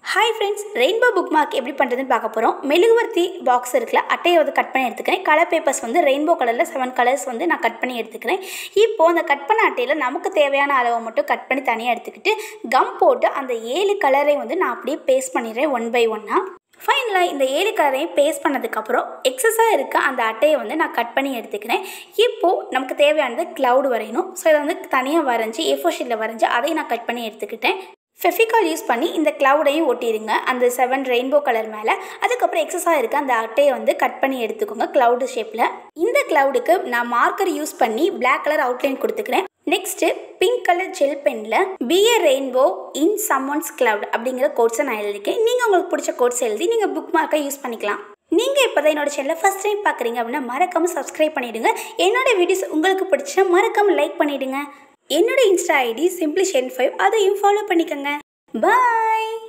hi friends rainbow bookmark எப்படி பண்ணுறதுன்னு பார்க்க போகிறோம் மெழுகுவர்த்தி பாக்ஸ் இருக்குல்ல அட்டையை வந்து கட் பண்ணி எடுத்துக்கிறேன் கலர் பேப்பர்ஸ் வந்து ரெயின்போ கலரில் செவன் கலர்ஸ் வந்து நான் கட் பண்ணி எடுத்துக்கிறேன் இப்போது அந்த கட் பண்ண அட்டையில் நமக்கு தேவையான அளவை மட்டும் கட் பண்ணி தனியாக எடுத்துக்கிட்டு கம் போட்டு அந்த ஏழு கலரை வந்து நான் அப்படியே பேஸ்ட் பண்ணிடுறேன் ஒன் பை ஒன்னாக ஃபைனலாக இந்த ஏழு கலரையும் பேஸ்ட் பண்ணதுக்கப்புறம் எக்ஸஸாக இருக்க அந்த அட்டையை வந்து நான் கட் பண்ணி எடுத்துக்கிறேன் இப்போது நமக்கு தேவையானது க்ளவுட் வரையணும் ஸோ இதை வந்து தனியாக வரைஞ்சி ஏஃபோ ஷீட்டில் வரைஞ்சி அதையும் நான் கட் பண்ணி எடுத்துக்கிட்டேன் ஃபெஃபிகால் யூஸ் பண்ணி இந்த க்ளவுடையும் ஒட்டிடுங்க அந்த செவன் ரெயின்போ கலர் மேலே அதுக்கப்புறம் எக்ஸஸாக இருக்க அந்த அட்டையை வந்து கட் பண்ணி எடுத்துக்கோங்க க்ளவுடு ஷேப்பில் இந்த க்ளவுடுக்கு நான் மார்க்கர் யூஸ் பண்ணி பிளாக் கலர் அவுட்லைன் கொடுத்துக்கிறேன் நெக்ஸ்ட்டு பிங்க் கலர் ஜெல் பெனில் be a rainbow in someone's cloud அப்படிங்கிற கோட்ஸை நான் எழுதியிருக்கேன் நீங்கள் உங்களுக்கு பிடிச்ச கோட்ஸ் எழுதி நீங்கள் புக் மார்க்கை யூஸ் பண்ணிக்கலாம் நீங்கள் இப்போ தான் என்னோட சேனலை ஃபஸ்ட் டைம் பார்க்குறீங்க அப்படின்னா மறக்காமல் சப்ஸ்கிரைப் பண்ணிவிடுங்க என்னோட வீடியோஸ் உங்களுக்கு பிடிச்சா மறக்காமல் லைக் பண்ணிவிடுங்க என்னோட இன்ஸ்டா ஐடி சிம்பிளி ஷென் ஃபைவ் அதையும் ஃபாலோ பண்ணிக்கோங்க பாய்